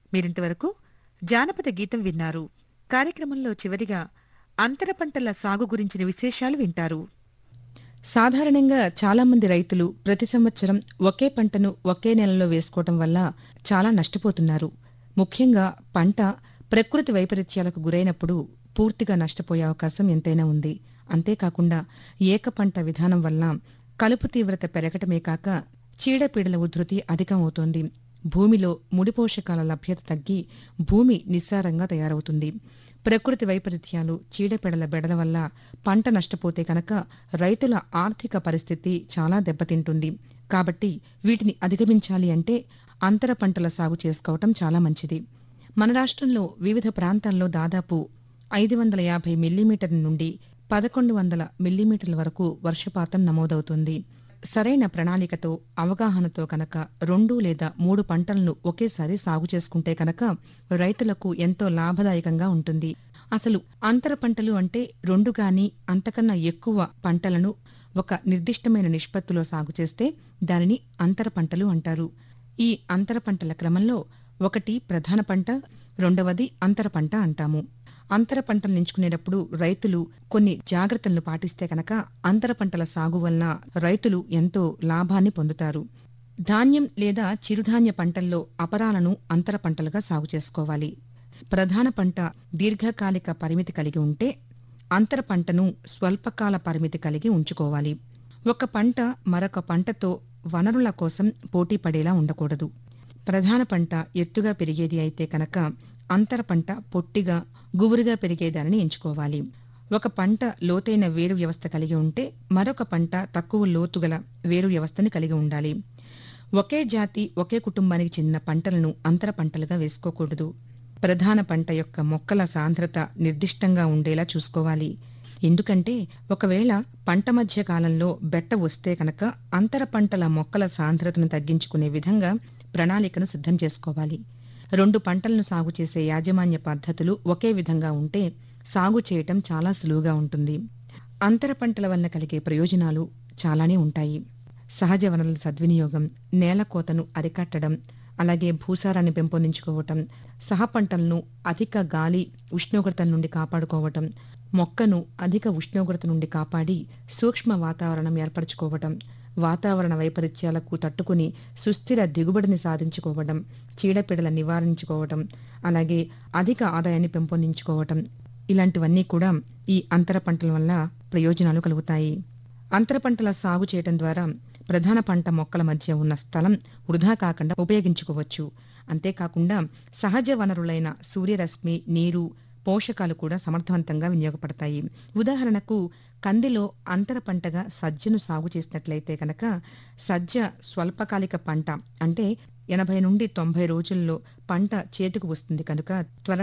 మీరింతవరకు జానపద గీతం విన్నారు కార్యక్రమంలో చివరిగా అంతర పంటల సాగు గురించిన విశేషాలు వింటారు సాధారణంగా చాలా మంది రైతులు ప్రతి సంవత్సరం ఒకే పంటను ఒకే నెలలో వేసుకోవటం వల్ల చాలా నష్టపోతున్నారు ముఖ్యంగా పంట ప్రకృతి వైపరీత్యాలకు గురైనప్పుడు పూర్తిగా నష్టపోయే అవకాశం ఎంతైనా ఉంది అంతేకాకుండా ఏక పంట విధానం వల్ల కలుపు తీవ్రత పెరగటమే కాక చీడపీడల ఉధృతి అధికమవుతోంది భూమిలో ముడి పోషకాల లభ్యత తగ్గి భూమి నిస్సారంగా తయారవుతుంది ప్రకృతి వైపరీత్యాలు చీడపీడల బెడల వల్ల పంట నష్టపోతే కనుక రైతుల ఆర్థిక పరిస్థితి చాలా దెబ్బతింటుంది కాబట్టి వీటిని అధిగమించాలి అంటే అంతర పంటల సాగు చేసుకోవటం చాలా మంచిది మన రాష్ట్రంలో వివిధ ప్రాంతాల్లో దాదాపు ఐదు వందల యాభై మిల్లీమీటర్ల నుండి పదకొండు వందల మిల్లీమీటర్ల వరకు వర్షపాతం నమోదవుతుంది సరైన ప్రణాళికతో అవగాహనతో కనుక రెండు లేదా మూడు పంటలను ఒకేసారి సాగు చేసుకుంటే కనుక రైతులకు ఎంతో లాభదాయకంగా ఉంటుంది అసలు అంతర పంటలు అంటే రెండు గాని అంతకన్నా ఎక్కువ పంటలను ఒక నిర్దిష్టమైన నిష్పత్తిలో సాగు చేస్తే దానిని అంతర పంటలు అంటారు ఈ అంతర పంటల క్రమంలో ఒకటి ప్రధాన పంట రెండవది అంతర పంట అంటాము అంతర పంటలు ఎంచుకునేటప్పుడు రైతులు కొన్ని జాగ్రత్తలను పాటిస్తే కనుక అంతర పంటల సాగు వలన రైతులు ఎంతో లాభాన్ని పొందుతారు ధాన్యం లేదా చిరుధాన్య పంటల్లో అపరాలను అంతర పంటలుగా సాగు చేసుకోవాలి ప్రధాన పంట దీర్ఘకాలిక పరిమితి కలిగి ఉంటే అంతర పంటను స్వల్పకాల పరిమితి కలిగి ఉంచుకోవాలి ఒక పంట మరొక పంటతో వనరుల కోసం పోటీ పడేలా ఉండకూడదు ప్రధాన పంట ఎత్తుగా పెరిగేది అయితే కనుక అంతర పంట పొట్టిగా గుబురుగా పెరిగేదానిని ఎంచుకోవాలి ఒక పంట లోతైన వేరు వ్యవస్థ కలిగి ఉంటే మరొక పంట తక్కువ లోతుగల వేరు వ్యవస్థని కలిగి ఉండాలి ఒకే జాతి ఒకే కుటుంబానికి చెందిన పంటలను అంతర పంటలుగా వేసుకోకూడదు ప్రధాన పంట యొక్క మొక్కల సాంద్రత నిర్దిష్టంగా ఉండేలా చూసుకోవాలి ఎందుకంటే ఒకవేళ పంట మధ్య కాలంలో బెట్ట వస్తే కనుక అంతర పంటల మొక్కల సాంద్రతను తగ్గించుకునే విధంగా ప్రణాళికను సిద్ధం చేసుకోవాలి రెండు పంటలను సాగు చేసే యాజమాన్య పద్ధతులు ఒకే విధంగా ఉంటే సాగు చేయటం చాలా సులువుగా ఉంటుంది అంతర పంటల వల్ల కలిగే ప్రయోజనాలు చాలానే ఉంటాయి సహజ వనరుల సద్వినియోగం నేల కోతను అరికట్టడం అలాగే భూసారాన్ని పెంపొందించుకోవటం సహ పంటలను అధిక గాలి ఉష్ణోగ్రత నుండి కాపాడుకోవటం మొక్కను అధిక ఉష్ణోగ్రత నుండి కాపాడి సూక్ష్మ వాతావరణం ఏర్పరచుకోవటం వాతావరణ వైపరీత్యాలకు తట్టుకుని సుస్థిర దిగుబడిని సాధించుకోవడం చీడపీడల నివారించుకోవటం అలాగే అధిక ఆదాయాన్ని పెంపొందించుకోవటం ఇలాంటివన్నీ కూడా ఈ అంతర పంటల వల్ల ప్రయోజనాలు కలుగుతాయి అంతర పంటల సాగు చేయటం ద్వారా ప్రధాన పంట మొక్కల మధ్య ఉన్న స్థలం వృధా కాకుండా ఉపయోగించుకోవచ్చు అంతేకాకుండా సహజ వనరులైన సూర్యరశ్మి నీరు పోషకాలు కూడా సమర్థవంతంగా వినియోగపడతాయి ఉదాహరణకు కందిలో అంతర పంటగా సజ్జను సాగు చేసినట్లయితే కనుక సజ్జ స్వల్పకాలిక పంట అంటే ఎనభై నుండి తొంభై రోజుల్లో పంట చేతికి వస్తుంది కనుక త్వర